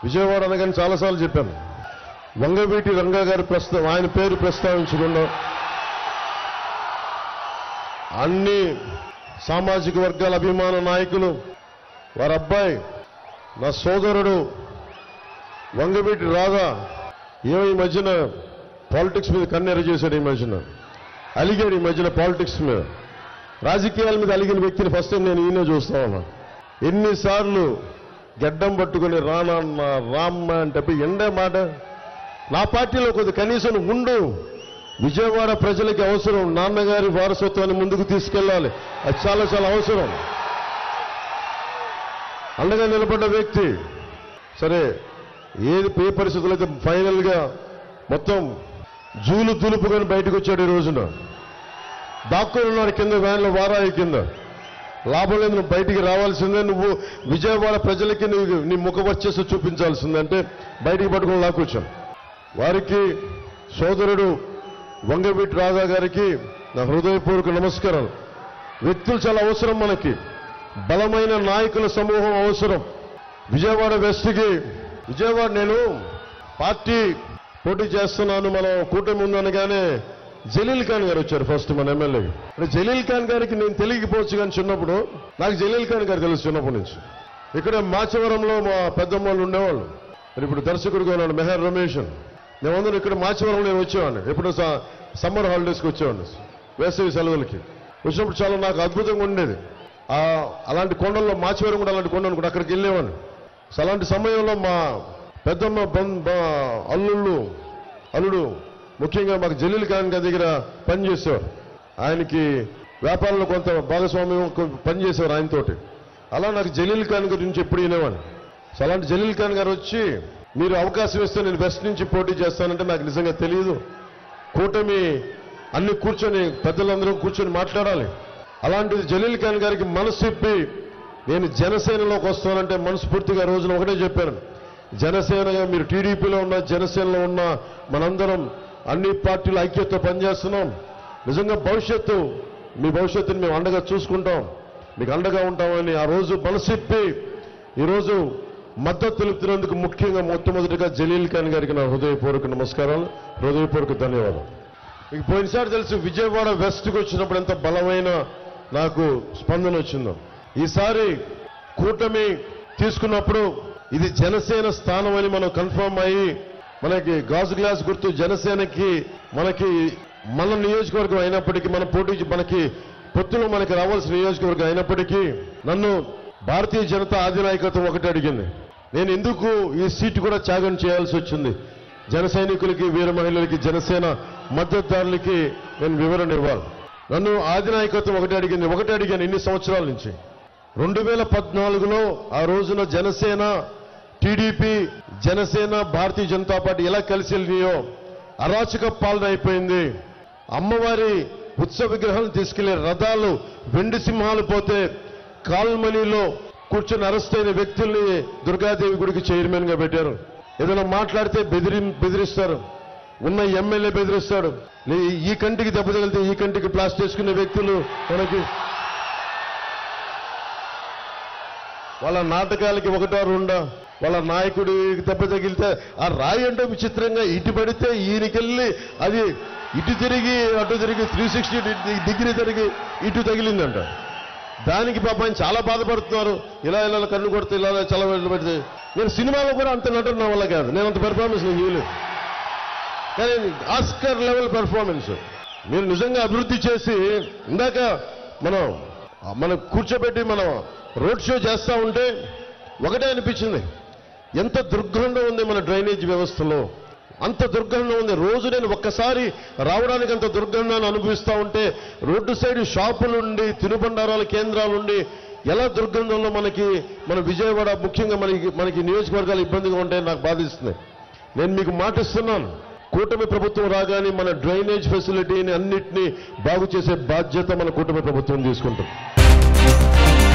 విజయవాడ అనగానే చాలాసార్లు చెప్పాను వంగవీటి రంగా గారి ప్రస్తా ఆయన పేరు ప్రస్తావించకుండా అన్ని సామాజిక వర్గాల అభిమాన నాయకులు వారి అబ్బాయి నా సోదరుడు వంగవీటి రాధా ఏమో ఈ మధ్యన పాలిటిక్స్ మీద కన్నెర చేశాడు ఈ మధ్యన అలిగాడు ఈ మధ్యన పాలిటిక్స్ మీద రాజకీయాల మీద అలిగిన వ్యక్తిని ఫస్ట్ టైం నేను ఈయన చూస్తా ఉన్నా ఎన్నిసార్లు గడ్డం పట్టుకుని రానన్న రామ్మ అంటే పోయి ఎండే మాట నా పార్టీలో కొద్ది కనీసం నువ్వు ఉండు విజయవాడ ప్రజలకి అవసరం నాన్నగారి వారసత్వాన్ని ముందుకు తీసుకెళ్ళాలి అది చాలా చాలా అవసరం అండగా నిలబడ్డ వ్యక్తి సరే ఏది ఏ పరిస్థితులు అయితే ఫైనల్గా మొత్తం జూలు తులుపుకొని బయటకు వచ్చాడు ఈ రోజున దాక్కుని ఉన్నాడు కింద వ్యాన్లో వారాయి కింద లాభం లేదు నువ్వు బయటికి రావాల్సిందే నువ్వు విజయవాడ ప్రజలకి నువ్వు నీ ముఖ వర్చస్సు చూపించాల్సిందే అంటే బయటికి పట్టుకుని లాక్కొచ్చాను వారికి సోదరుడు వంగవీటి రాధా గారికి నా హృదయపూర్వక నమస్కారాలు వ్యక్తులు చాలా అవసరం మనకి బలమైన నాయకుల సమూహం అవసరం విజయవాడ వెస్ట్కి విజయవాడ నేను పార్టీ పోటీ చేస్తున్నాను మనం కూటమి ఉందనగానే జలీల్ ఖాన్ గారు వచ్చారు ఫస్ట్ మన ఎమ్మెల్యే అంటే జలీల్ ఖాన్ గారికి నేను తెలియకపోవచ్చు కానీ చిన్నప్పుడు నాకు జలీల్ ఖాన్ గారు తెలుసు చిన్నప్పటి నుంచి ఇక్కడ మాచవరంలో మా పెద్దమ్మ వాళ్ళు ఉండేవాళ్ళు మరి ఇప్పుడు దర్శకుడిగా ఉన్నాడు మెహర్ రమేష్ అని మేమందరం ఇక్కడ మాచవరం నేను వచ్చేవాడిని ఎప్పుడు స- సమ్మర్ హాలిడేస్కి వచ్చేవాడిని వేసవి సెలవులకి వచ్చినప్పుడు చాలా నాకు అద్భుతంగా ఉండేది ఆ అలాంటి కొండల్లో మాచవరం కూడా అలాంటి కొండ అనుకుంటే అక్కడికి వెళ్ళేవాడిని సో అలాంటి సమయంలో మా పెద్దమ్మ బం- బ- అల్లుళ్ళు అల్లుడు ముఖ్యంగా మాకు జలీల్ ఖాన్ గారి దగ్గర పనిచేసేవారు ఆయనకి వ్యాపారంలో కొంత భాగస్వామ్యం కొ- పనిచేసేవారు ఆయనతోటి అలా నాకు జలీల్ ఖాన్ గురించి ఎప్పుడు వినేవాడిని సో అలాంటి జలీల్ ఖాన్ గారు వచ్చి మీరు అవకాశం ఇస్తే నేను వెస్ట్ నుంచి పోటీ చేస్తానంటే నాకు నిజంగా తెలియదు కూటమి అన్ని కూర్చొని పెద్దలందరూ కూర్చొని మాట్లాడాలి అలాంటిది జలీల్ ఖాన్ గారికి మనసు ఇప్పి నేను జనసేనలోకి వస్తానంటే మనస్ఫూర్తిగా ఆ రోజున ఒకటే చెప్పాను జనసేనగా మీరు టీడీపీలో ఉన్న జనసేనలో ఉన్న మనందరం అన్ని పార్టీలు ఐక్యతతో పనిచేస్తున్నాం నిజంగా భవిష్యత్తు మీ భవిష్యత్తుని మేము అండగా చూసుకుంటాం మీకు అండగా ఉంటామని ఆ రోజు మనసిప్పి ఈరోజు మద్దతు తెలుపుతున్నందుకు ముఖ్యంగా మొట్టమొదటిగా జలీల్ ఖాన్ గారికి నా హృదయపూర్వక నమస్కారాలు హృదయపూర్వక ధన్యవాదాలు మీకు పోయినసారి తెలుసు విజయవాడ వెస్ట్కి వచ్చినప్పుడు ఎంత బలమైన నాకు స్పందన వచ్చిందో ఈసారి కూటమి తీసుకున్నప్పుడు ఇది జనసేన స్థానం అని మనం కన్ఫర్మ్ అయ్యి మనకి గాజు గ్లాస్ గుర్తు జనసేనకి మనకి మన నియోజకవర్గం అయినప్పటికీ మన పోటీ మనకి పొత్తులో మనకి రావాల్సిన నియోజకవర్గం అయినప్పటికీ నన్ను భారతీయ జనతా అధినాయకత్వం ఒకటి అడిగింది నేను ఎందుకు ఈ సీటు కూడా త్యాగం చేయాల్సి వచ్చింది జన సైనికులకి వీర మహిళలకి జనసేన మద్దతుదారులకి నేను వివరణ ఇవ్వాలి నన్ను ఆధినాయకత్వం ఒకటి అడిగింది ఒకటి అడిగాను ఇన్ని సంవత్సరాల నుంచి రెండు వేల పద్నాలుగులో ఆ రోజున జనసేన టీడీపీ జనసేన భారతీయ జనతా పార్టీ ఎలా కలిసి వెళ్ళినాయో అరాచక పాలన అయిపోయింది అమ్మవారి ఉత్సవ విగ్రహాలను తీసుకెళ్లే రథాలు వెండి సింహాలు పోతే కాల్మనీలో కూర్చొని అరెస్ట్ అయిన వ్యక్తుల్ని దుర్గాదేవి గుడికి చైర్మన్ గా పెట్టారు ఏదైనా మాట్లాడితే బెదిరి బెదిరిస్తారు ఉన్న ఎమ్మెల్యే బెదిరిస్తాడు లే- ఈ కంటికి దెబ్బ తగిలితే ఈ కంటికి ప్లాస్టర్ వేసుకునే వ్యక్తులు మనకి వాళ్ళ నాటకాలకి ఒకటో రెండో వాళ్ళ నాయకుడికి దెబ్బ తగిలితే ఆ రాయి అంటే విచిత్రంగా ఇటు పడితే ఈయనకెళ్ళి అది ఇటు తిరిగి అటు తిరిగి త్రీ సిక్స్టీ డిగ్రీ తిరిగి ఇటు తగిలిందంట దానికి పాప ఆయన చాలా బాధపడుతున్నారు ఇలా ఇలా కన్ను కొడితే ఇలా ఇలా చాలా వెళ్ళి పెడితే నేను సినిమాలో కూడా అంత నటన నా వల్ల కాదు నేను అంత పెర్ఫార్మెన్స్ నేను చేయలేదు కానీ ఆస్కర్ లెవెల్ పెర్ఫార్మెన్స్ మీరు నిజంగా అభివృద్ధి చేసి ఇందాక మనం మనం కూర్చోబెట్టి మనం రోడ్ షో చేస్తా ఉంటే ఒకటే అనిపించింది ఎంత దుర్గంధం ఉంది మన డ్రైనేజ్ వ్యవస్థలో అంత దుర్గంధం ఉంది రోజు నేను ఒక్కసారి రావడానికి అంత దుర్గంధాన్ని అనుభవిస్తూ ఉంటే రోడ్డు సైడ్ షాపులుండి తినుబండారాల కేంద్రాలుండి ఎలా దుర్గంధంలో మనకి మన విజయవాడ ముఖ్యంగా మనకి మనకి నియోజకవర్గాలు ఇబ్బందిగా ఉంటాయని నాకు బాధిస్తుంది నేను మీకు మాటిస్తున్నాను కూటమి ప్రభుత్వం రాగానే మన డ్రైనేజ్ ఫెసిలిటీని అన్నిటినీ బాగు చేసే బాధ్యత మన కూటమి ప్రభుత్వం తీసుకుంటుంది